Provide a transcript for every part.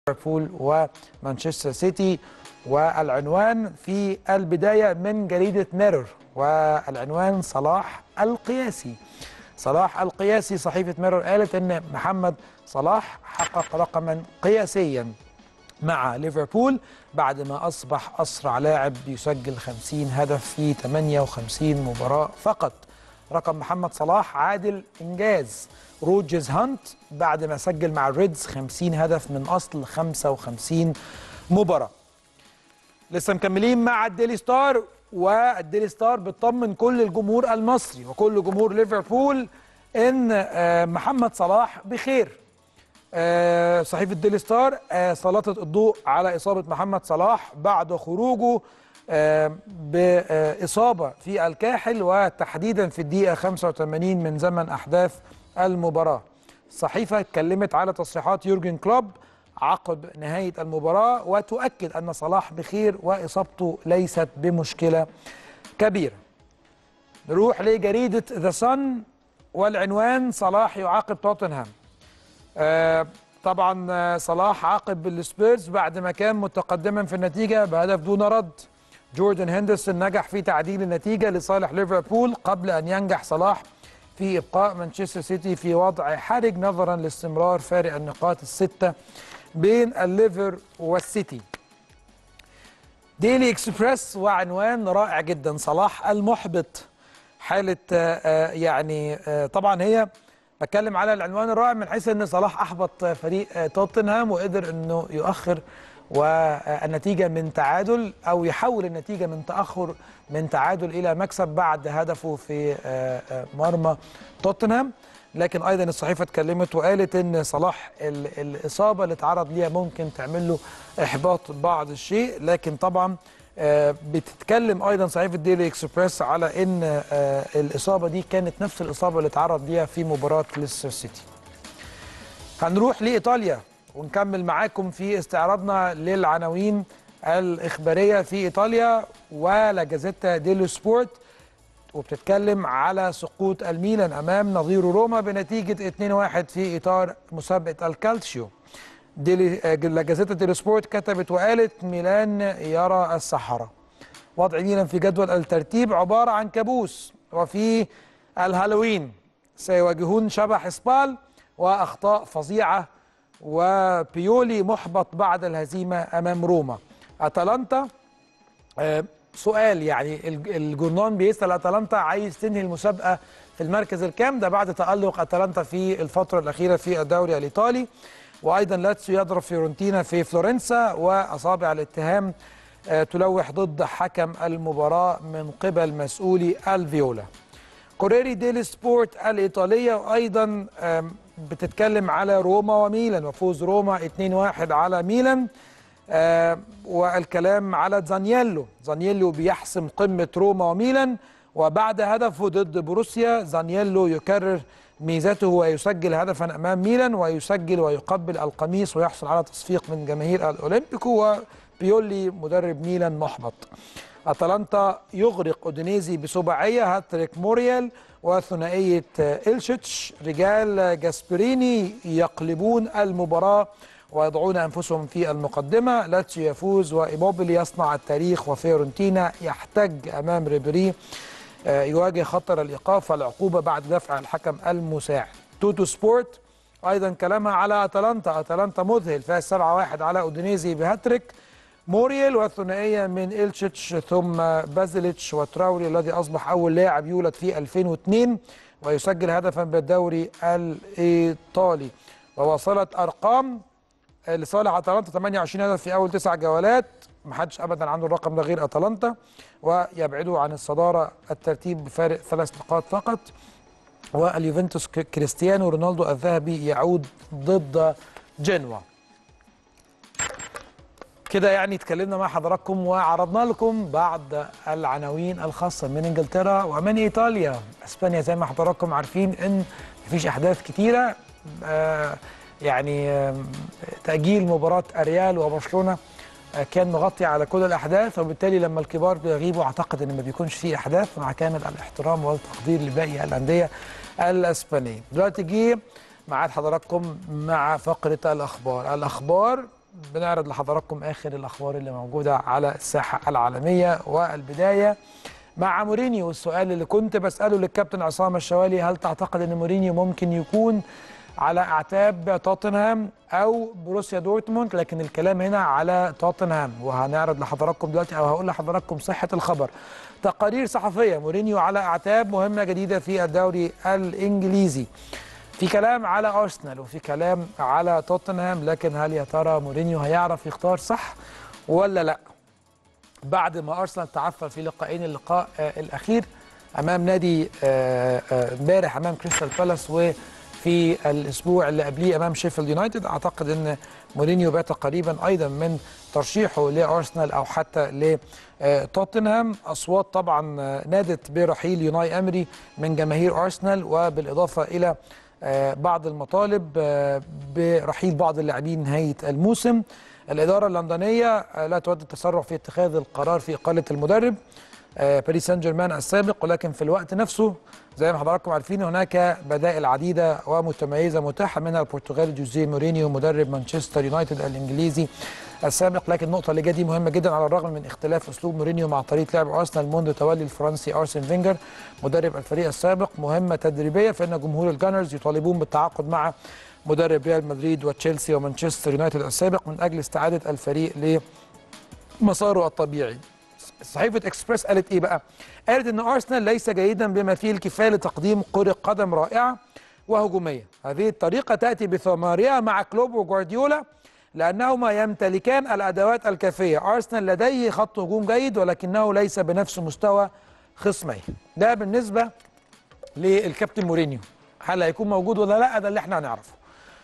ليفربول ومانشستر سيتي والعنوان في البداية من جريدة ميرور والعنوان صلاح القياسي صلاح القياسي صحيفة ميرور قالت أن محمد صلاح حقق رقما قياسيا مع ليفربول بعد ما أصبح أسرع لاعب يسجل 50 هدف في 58 مباراة فقط رقم محمد صلاح عادل إنجاز روجرز هانت بعد ما سجل مع الريدز 50 هدف من أصل 55 مباراة لسه مكملين مع الديلي ستار والديلي ستار بتطمن كل الجمهور المصري وكل جمهور ليفربول ان آه، محمد صلاح بخير آه، صحيفه ديلي ستار آه، سلطت الضوء على اصابه محمد صلاح بعد خروجه آه، باصابه في الكاحل وتحديدا في الدقيقه 85 من زمن احداث المباراه الصحيفه اتكلمت على تصريحات يورجن كلوب عقب نهايه المباراه وتؤكد ان صلاح بخير واصابته ليست بمشكله كبيره نروح لجريده ذا صن والعنوان صلاح يعاقب توتنهام آه، طبعا آه، صلاح عاقب السبيرز بعد ما كان متقدما في النتيجه بهدف دون رد جوردن هندرسون نجح في تعديل النتيجه لصالح ليفربول قبل ان ينجح صلاح في ابقاء مانشستر سيتي في وضع حرج نظرا لاستمرار فارق النقاط السته بين الليفر والسيتي ديلي اكسبريس وعنوان رائع جدا صلاح المحبط حاله آه، آه، يعني آه، طبعا هي بتكلم على العنوان الرائع من حيث ان صلاح احبط فريق آه، توتنهام وقدر انه يؤخر والنتيجه من تعادل او يحول النتيجه من تاخر من تعادل الى مكسب بعد هدفه في آه، آه، مرمى توتنهام لكن ايضا الصحيفه اتكلمت وقالت ان صلاح ال- الاصابه اللي اتعرض ليها ممكن تعمل له احباط بعض الشيء لكن طبعا آه، بتتكلم ايضا صحيفه ديلي اكسبريس على ان آه، الاصابه دي كانت نفس الاصابه اللي اتعرض ليها في مباراه ليستر سيتي. هنروح لايطاليا ونكمل معاكم في استعراضنا للعناوين الاخباريه في ايطاليا ولا جازيتا ديلو سبورت وبتتكلم على سقوط الميلان امام نظيره روما بنتيجه 2-1 في اطار مسابقه الكالتشيو. ديلي آه، لا جازيتا ديلو سبورت كتبت وقالت ميلان يرى السحره. وضع ميلان في جدول الترتيب عباره عن كابوس وفي الهالوين سيواجهون شبح سبال واخطاء فظيعه وبيولي محبط بعد الهزيمه امام روما. اتلانتا آه، سؤال يعني الج- الجورنان بيسال اتلانتا عايز تنهي المسابقه في المركز الكام ده بعد تالق اتلانتا في الفتره الاخيره في الدوري الايطالي وايضا لاتسيو يضرب فيورنتينا في فلورنسا واصابع الاتهام آه، تلوح ضد حكم المباراه من قبل مسؤولي الفيولا كوريري ديلي سبورت الإيطالية وأيضا آم، بتتكلم على روما وميلان وفوز روما 2-1 على ميلان آم، والكلام على زانييلو زانييلو بيحسم قمة روما وميلان وبعد هدفه ضد بروسيا زانييلو يكرر ميزاته ويسجل هدفا أمام ميلان ويسجل ويقبل القميص ويحصل على تصفيق من جماهير الأولمبيكو وبيولي مدرب ميلان محبط اتلانتا يغرق اودينيزي بسباعيه هاتريك موريال وثنائيه إلشيتش رجال جاسبريني يقلبون المباراه ويضعون انفسهم في المقدمه لاتسيو يفوز وايموبيلي يصنع التاريخ وفيورنتينا يحتج امام ريبيري آه، يواجه خطر الايقاف والعقوبه بعد دفع الحكم المساعد توتو سبورت ايضا كلامها على اتلانتا اتلانتا مذهل فاز 7-1 على اودينيزي بهاتريك موريال والثنائيه من إلتشيتش ثم بازيليتش وتراوري الذي اصبح اول لاعب يولد في 2002 ويسجل هدفا بالدوري الايطالي ووصلت ارقام لصالح اتلانتا 28 هدف في اول تسع جولات محدش ابدا عنده الرقم ده غير اتلانتا ويبعدوا عن الصداره الترتيب بفارق ثلاث نقاط فقط واليوفنتوس ك- كريستيانو رونالدو الذهبي يعود ضد جنوا كده يعني اتكلمنا مع حضراتكم وعرضنا لكم بعض العناوين الخاصة من انجلترا ومن ايطاليا اسبانيا زي ما حضراتكم عارفين ان مفيش احداث كتيرة آه يعني آه تأجيل مباراة الريال وبرشلونة آه كان مغطي على كل الاحداث وبالتالي لما الكبار بيغيبوا اعتقد ان ما بيكونش فيه احداث مع كامل الاحترام والتقدير لباقي الاندية الاسبانية دلوقتي جه ميعاد حضراتكم مع فقرة الاخبار الاخبار بنعرض لحضراتكم اخر الاخبار اللي موجوده على الساحه العالميه والبدايه مع مورينيو والسؤال اللي كنت بساله للكابتن عصام الشوالي هل تعتقد ان مورينيو ممكن يكون على اعتاب توتنهام او بروسيا دورتموند لكن الكلام هنا على توتنهام وهنعرض لحضراتكم دلوقتي او هقول لحضراتكم صحه الخبر تقارير صحفيه مورينيو على اعتاب مهمه جديده في الدوري الانجليزي في كلام على ارسنال وفي كلام على توتنهام لكن هل يا ترى مورينيو هيعرف يختار صح ولا لا بعد ما ارسنال تعثر في لقاءين اللقاء آه الاخير امام نادي آه، آه، امبارح امام كريستال بالاس وفي الاسبوع اللي قبليه امام شيفيلد يونايتد اعتقد ان مورينيو بات قريبا ايضا من ترشيحه لارسنال او حتى لتوتنهام اصوات طبعا آه، نادت برحيل يوناي امري من جماهير ارسنال وبالاضافه الى آه، بعض المطالب آه، برحيل بعض اللاعبين نهايه الموسم الاداره اللندنيه آه، لا تود التسرع في اتخاذ القرار في اقاله المدرب آه، باريس سان جيرمان السابق ولكن في الوقت نفسه زي ما حضراتكم عارفين هناك بدائل عديده ومتميزه متاحه منها البرتغالي جوزيه مورينيو مدرب مانشستر يونايتد الانجليزي السابق لكن النقطه اللي جايه دي مهمه جدا على الرغم من اختلاف اسلوب مورينيو مع طريقه لعب ارسنال منذ تولي الفرنسي ارسن فينجر مدرب الفريق السابق مهمه تدريبيه فان جمهور الجانرز يطالبون بالتعاقد مع مدرب ريال مدريد وتشيلسي ومانشستر يونايتد السابق من اجل استعاده الفريق لمساره الطبيعي صحيفه اكسبريس قالت ايه بقى؟ قالت ان ارسنال ليس جيدا بما فيه الكفايه لتقديم كره قدم رائعه وهجوميه، هذه الطريقه تاتي بثمارها مع كلوب وجوارديولا لانهما يمتلكان الادوات الكافيه، ارسنال لديه خط هجوم جيد ولكنه ليس بنفس مستوى خصميه. ده بالنسبه للكابتن مورينيو، هل هيكون موجود ولا لا؟ ده اللي احنا هنعرفه.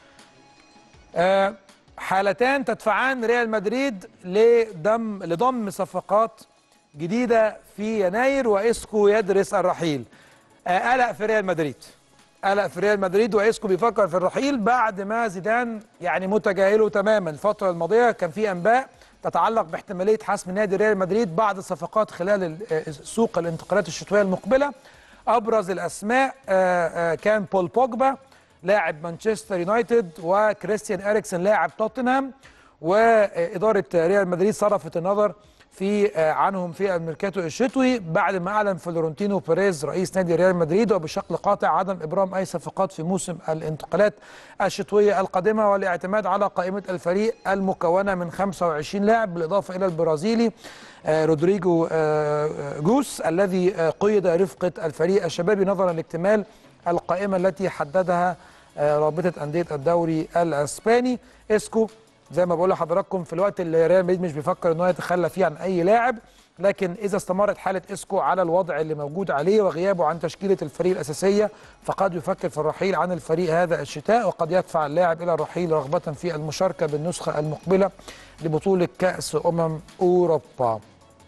آه، حالتان تدفعان ريال مدريد لضم لضم صفقات جديده في يناير واسكو يدرس الرحيل آه، قلق في ريال مدريد قلق في ريال مدريد واسكو بيفكر في الرحيل بعد ما زيدان يعني متجاهله تماما الفتره الماضيه كان في انباء تتعلق باحتماليه حسم نادي ريال مدريد بعض الصفقات خلال ال- آه، سوق الانتقالات الشتويه المقبله ابرز الاسماء آه، آه، كان بول بوجبا لاعب مانشستر يونايتد وكريستيان اريكسن لاعب توتنهام واداره ريال مدريد صرفت النظر في آه، عنهم في الميركاتو الشتوي بعد ما اعلن فلورنتينو بيريز رئيس نادي ريال مدريد وبشكل قاطع عدم ابرام اي صفقات في موسم الانتقالات الشتويه القادمه والاعتماد على قائمه الفريق المكونه من 25 لاعب بالاضافه الى البرازيلي آه، رودريجو آه، جوس الذي آه، قيد رفقه الفريق الشبابي نظرا لاكتمال القائمه التي حددها آه، رابطه انديه الدوري الاسباني اسكو زي ما بقول لحضراتكم في الوقت اللي ريال مدريد مش بيفكر ان هو يتخلى فيه عن اي لاعب لكن اذا استمرت حاله اسكو على الوضع اللي موجود عليه وغيابه عن تشكيله الفريق الاساسيه فقد يفكر في الرحيل عن الفريق هذا الشتاء وقد يدفع اللاعب الى الرحيل رغبه في المشاركه بالنسخه المقبله لبطوله كاس امم اوروبا.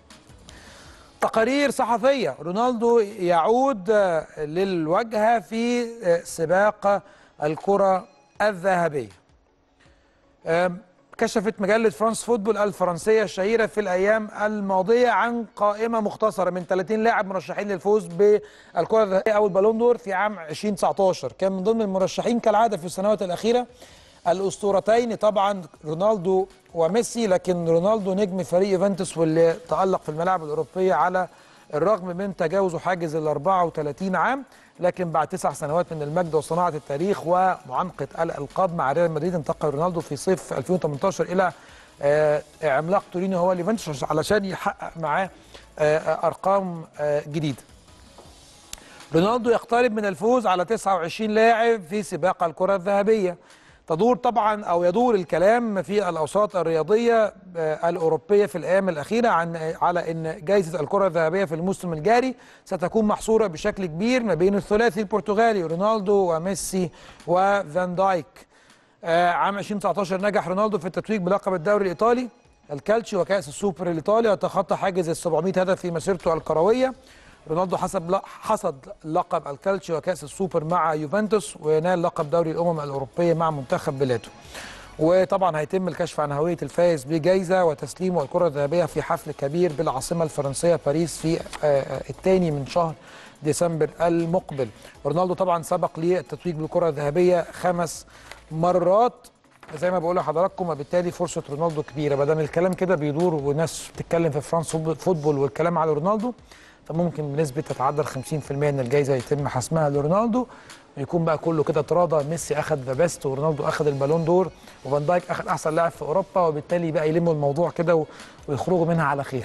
تقارير صحفيه رونالدو يعود آه، للواجهه في آه، سباق الكره الذهبيه. آم، كشفت مجلة فرانس فوتبول الفرنسية الشهيرة في الأيام الماضية عن قائمة مختصرة من 30 لاعب مرشحين للفوز بالكرة الذهبية أو البالون دور في عام 2019 كان من ضمن المرشحين كالعادة في السنوات الأخيرة الأسطورتين طبعا رونالدو وميسي لكن رونالدو نجم فريق يوفنتوس واللي تألق في الملاعب الأوروبية على الرغم من تجاوزه حاجز ال 34 عام لكن بعد تسع سنوات من المجد وصناعه التاريخ ومعانقه الالقاب مع ريال مدريد انتقل رونالدو في صيف 2018 الى آه، عملاق تورينو هو اليوفنتوس علشان يحقق معاه آه، آه، ارقام آه، جديده. رونالدو يقترب من الفوز على 29 لاعب في سباق الكرة الذهبية تدور طبعا او يدور الكلام في الاوساط الرياضيه آه، الاوروبيه في الايام الاخيره عن آه، على ان جائزه الكره الذهبيه في الموسم الجاري ستكون محصوره بشكل كبير ما بين الثلاثي البرتغالي رونالدو وميسي وفان دايك آه، عام 2019 نجح رونالدو في التتويج بلقب الدوري الايطالي الكالتشي وكاس السوبر الايطالي وتخطى حاجز ال 700 هدف في مسيرته الكرويه رونالدو حسب حصد لقب الكالتشي وكاس السوبر مع يوفنتوس ونال لقب دوري الامم الاوروبيه مع منتخب بلاده وطبعا هيتم الكشف عن هويه الفائز بجائزه وتسليمه الكره الذهبيه في حفل كبير بالعاصمه الفرنسيه باريس في الثاني من شهر ديسمبر المقبل رونالدو طبعا سبق للتتويج بالكره الذهبيه خمس مرات زي ما بقول لحضراتكم وبالتالي فرصه رونالدو كبيره ما دام الكلام كده بيدور وناس بتتكلم في فرانس فوتبول والكلام على رونالدو فممكن بنسبه تتعدى 50% ان الجائزه يتم حسمها لرونالدو ويكون بقى كله كده تراضى ميسي اخذ ذا بيست ورونالدو اخذ البالون دور وفان دايك اخذ احسن لاعب في اوروبا وبالتالي بقى يلموا الموضوع كده و- ويخرجوا منها على خير.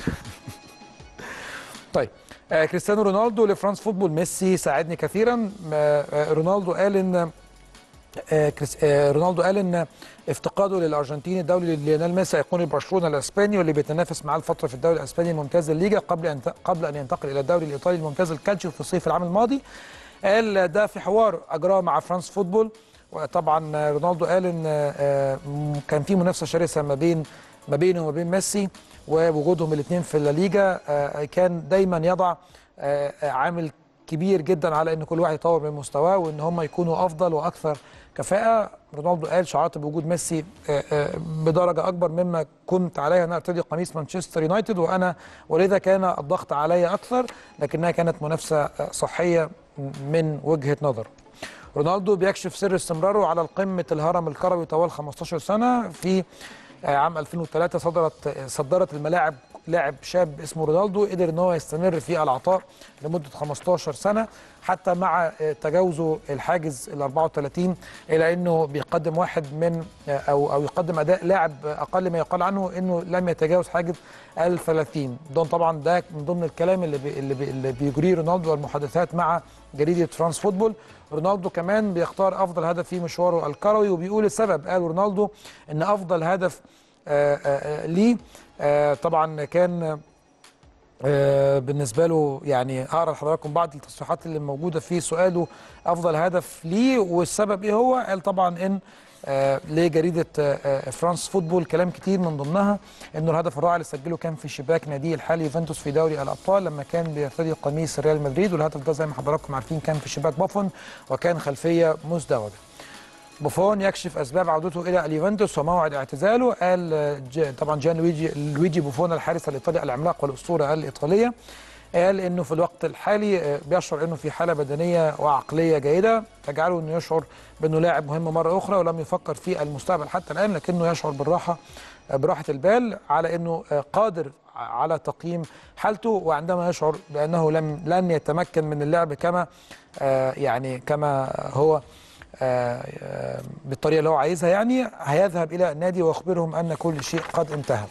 طيب آه كريستيانو رونالدو لفرانس فوتبول ميسي ساعدني كثيرا آه آه، رونالدو قال ان آه، كريس- آه، رونالدو قال ان افتقاده للارجنتيني الدولي ليونيل ميسي هيكون برشلونه الاسباني واللي بيتنافس معاه الفتره في الدوري الاسباني الممتاز الليجا قبل ان قبل ان ينتقل الى الدوري الايطالي الممتاز الكالتشيو في الصيف العام الماضي قال ده في حوار اجراه مع فرانس فوتبول وطبعا آه، رونالدو قال ان آه، م- كان في منافسه شرسه ما بين ما بينه وما بين ميسي ووجودهم الاثنين في الليجا آه، كان دايما يضع آه، آه، عامل كبير جدا على ان كل واحد يطور من مستواه وان هم يكونوا افضل واكثر كفاءه رونالدو قال شعرت بوجود ميسي آه، آه، بدرجه اكبر مما كنت عليه انا ارتدي قميص مانشستر يونايتد وانا ولذا كان الضغط علي اكثر لكنها كانت منافسه آه، صحيه من وجهه نظر رونالدو بيكشف سر استمراره على قمه الهرم الكروي طوال 15 سنه في آه، عام 2003 صدرت صدرت الملاعب لاعب شاب اسمه رونالدو قدر ان هو يستمر في العطاء لمده 15 سنه حتى مع آه، تجاوزه الحاجز ال 34 الى انه بيقدم واحد من آه، او او يقدم اداء لاعب اقل ما يقال عنه انه لم يتجاوز حاجز ال 30 ده طبعا ده من ضمن الكلام اللي بي اللي, بي اللي بيجريه رونالدو والمحادثات مع جريده فرانس فوتبول رونالدو كمان بيختار افضل هدف في مشواره الكروي وبيقول السبب قال رونالدو ان افضل هدف آه، آه، آه، ليه آه، طبعا كان آه، بالنسبه له يعني هقرا لحضراتكم بعض التصريحات اللي موجوده في سؤاله افضل هدف ليه والسبب ايه هو قال طبعا ان آه لجريده آه آه، فرانس فوتبول كلام كتير من ضمنها انه الهدف الرائع اللي سجله كان في شباك ناديه الحالي يوفنتوس في دوري الابطال لما كان بيرتدي قميص ريال مدريد والهدف ده زي ما حضراتكم عارفين كان في شباك بافون وكان خلفيه مزدوجه بوفون يكشف اسباب عودته الى اليوفنتوس وموعد اعتزاله قال آه، ج- طبعا جان لويجي لويجي بوفون الحارس الايطالي العملاق والاسطوره الايطاليه قال انه في الوقت الحالي آه، بيشعر انه في حاله بدنيه وعقليه جيده تجعله انه يشعر بانه لاعب مهم مره اخرى ولم يفكر في المستقبل حتى الان لكنه يشعر بالراحه آه، براحه البال على انه آه، قادر على تقييم حالته وعندما يشعر بانه لم لن يتمكن من اللعب كما آه، يعني كما هو آه، آه، بالطريقه اللي هو عايزها يعني هيذهب الى النادي ويخبرهم ان كل شيء قد انتهى.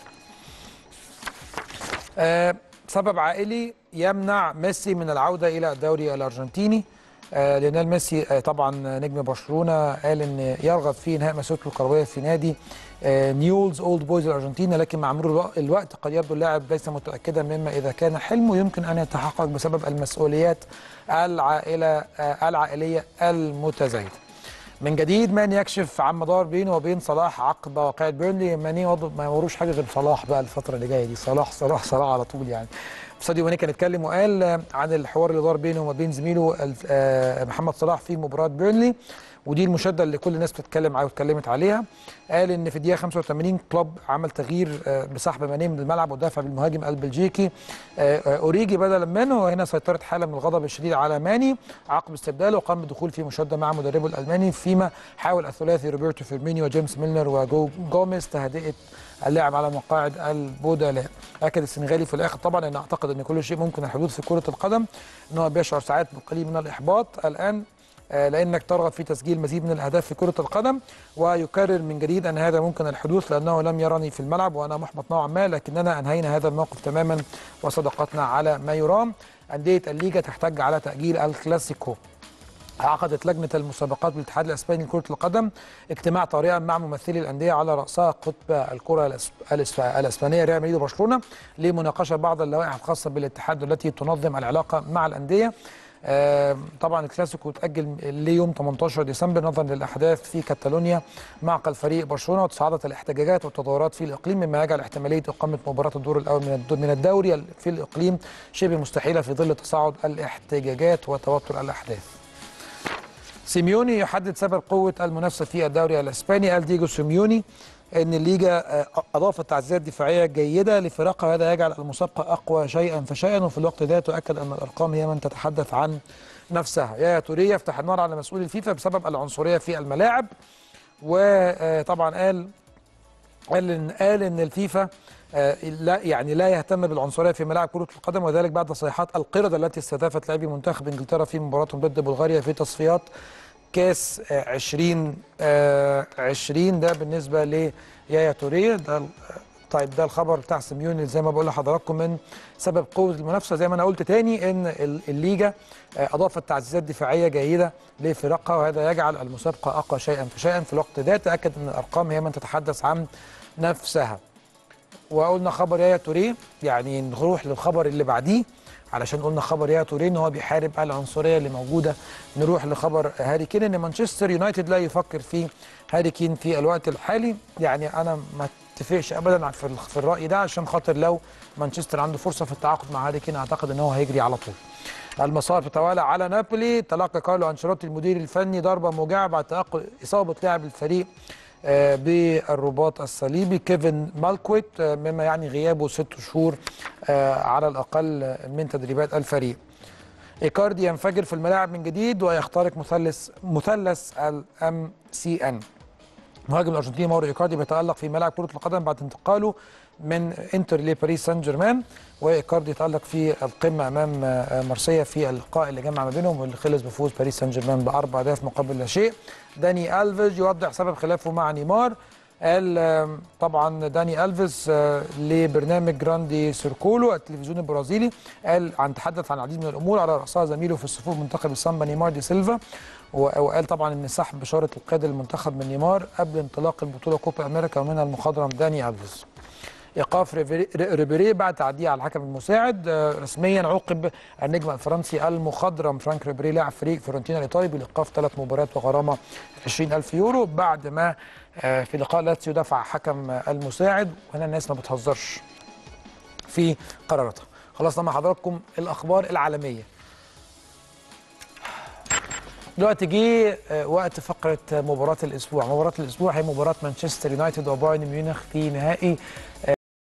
آه، سبب عائلي يمنع ميسي من العوده الى الدوري الارجنتيني آه، ليونيل ميسي آه، طبعا نجم برشلونه قال ان يرغب في انهاء مسيرته الكرويه في نادي آه، نيولز اولد بويز الارجنتيني لكن مع مرور الوق- الوقت قد يبدو اللاعب ليس متاكدا مما اذا كان حلمه يمكن ان يتحقق بسبب المسؤوليات العائله آه، العائليه المتزايده. من جديد مان يكشف عن مدار بينه وبين صلاح عقب واقعة بيرنلي ماني وضع ما وروش حاجه غير صلاح بقى الفتره اللي جايه دي صلاح صلاح صلاح على طول يعني ساديو ماني كان اتكلم وقال آه، عن الحوار اللي دار بينه وما بين زميله ال- آه، محمد صلاح في مباراه بيرنلي ودي المشاده اللي كل الناس بتتكلم عليها واتكلمت عليها قال ان في الدقيقه 85 كلوب عمل تغيير آه، بسحب ماني من الملعب ودافع بالمهاجم البلجيكي آه، آه، اوريجي بدلا منه وهنا سيطرت حاله من الغضب الشديد على ماني عقب استبداله وقام بالدخول في مشاده مع مدربه الالماني فيما حاول الثلاثي روبرتو فيرمينيو وجيمس ميلنر وجو جوميز تهدئه اللاعب على مقاعد البودلاء اكد السنغالي في الاخر طبعا ان اعتقد ان كل شيء ممكن الحدوث في كره القدم ان هو بيشعر ساعات بالقليل من الاحباط الان آه، لانك ترغب في تسجيل مزيد من الاهداف في كره القدم ويكرر من جديد ان هذا ممكن الحدوث لانه لم يرني في الملعب وانا محبط نوعا ما لكننا انهينا هذا الموقف تماما وصداقتنا على ما يرام انديه الليجا تحتج على تاجيل الكلاسيكو عقدت لجنة المسابقات بالاتحاد الاسباني لكرة القدم اجتماع طارئا مع ممثلي الاندية على رأسها قطب الكرة الأس- الأس- الاسبانية ريال مدريد وبرشلونة لمناقشة بعض اللوائح الخاصة بالاتحاد التي تنظم العلاقة مع الأندية آه، طبعا الكلاسيكو اتأجل ليوم 18 ديسمبر نظرا للأحداث في كاتالونيا معقل فريق برشلونة وتصاعدت الاحتجاجات والتظاهرات في الإقليم مما يجعل احتمالية إقامة مباراة الدور الأول من الد- من الدوري في الإقليم شبه مستحيلة في ظل تصاعد الاحتجاجات وتوتر الأحداث. سيميوني يحدد سبب قوة المنافسة في الدوري الإسباني قال ديجو سيميوني أن الليجا آه، أضافت تعزيزات دفاعية جيدة لفرقها وهذا يجعل المسابقة أقوى شيئا فشيئا وفي الوقت ذاته أكد أن الأرقام هي من تتحدث عن نفسها يا توريه يفتح النار على مسؤول الفيفا بسبب العنصرية في الملاعب وطبعا قال قال ان قال ان الفيفا آه، لا يعني لا يهتم بالعنصريه في ملاعب كره القدم وذلك بعد صيحات القرده التي استهدفت لاعبي منتخب انجلترا في مباراتهم ضد بلغاريا في تصفيات كاس آه، 20 آه، 20 ده بالنسبه ليايا توريه ده ال- طيب ده الخبر بتاع سيميوني زي ما بقول لحضراتكم من سبب قوه المنافسه زي ما انا قلت تاني ان ال- الليجا آه، اضافت تعزيزات دفاعيه جيده لفرقها وهذا يجعل المسابقه اقوى شيئا فشيئا في الوقت ده تاكد ان الارقام هي من تتحدث عن نفسها وقلنا خبر يايا توريه يعني نروح للخبر اللي بعديه علشان قلنا خبر يايا توريه ان هو بيحارب العنصريه اللي موجوده نروح لخبر هاري كين ان مانشستر يونايتد لا يفكر في هاري كين في الوقت الحالي يعني انا ما اتفقش ابدا في ال- في الراي ده عشان خاطر لو مانشستر عنده فرصه في التعاقد مع هاري كين اعتقد ان هو هيجري على طول المسار تتوالى على نابولي تلقى كارلو انشيلوتي المدير الفني ضربه موجعه بعد تلقي اصابه لاعب الفريق آه، بالرباط الصليبي كيفن مالكويت آه، مما يعني غيابه ست شهور آه، على الاقل من تدريبات الفريق ايكاردي ينفجر في الملاعب من جديد ويخترق مثلث مثلث الام سي ان مهاجم الارجنتيني ماورو ايكاردي بيتالق في ملاعب كره القدم بعد انتقاله من انتر لباريس سان جيرمان وايكاردي تالق في القمه امام آه، مارسيليا في اللقاء اللي جمع ما بينهم واللي خلص بفوز باريس سان جيرمان باربع اهداف مقابل لا شيء داني الفيج يوضح سبب خلافه مع نيمار قال آم، طبعا داني الفيز آه، لبرنامج جراندي سيركولو التلفزيون البرازيلي قال عن تحدث عن العديد من الامور على راسها زميله في الصفوف منتخب السامبا نيمار دي سيلفا و- وقال طبعا ان سحب بشاره القياده للمنتخب من نيمار قبل انطلاق البطوله كوبا امريكا ومنها المخضرم داني الفيز ايقاف ريفيري- ريبيري بعد تعديه على الحكم المساعد آه، رسميا عوقب النجم الفرنسي المخضرم فرانك ريبيري لاعب فريق فيورنتينا الايطالي بالايقاف ثلاث مباريات وغرامه 20000 يورو بعد ما آه، في لقاء لاتسيو دفع حكم آه، المساعد وهنا الناس ما بتهزرش في قراراتها خلصنا مع حضراتكم الاخبار العالميه دلوقتي جه آه، وقت فقره آه، مباراه الاسبوع مباراه الاسبوع هي مباراه مانشستر يونايتد وبايرن ميونخ في نهائي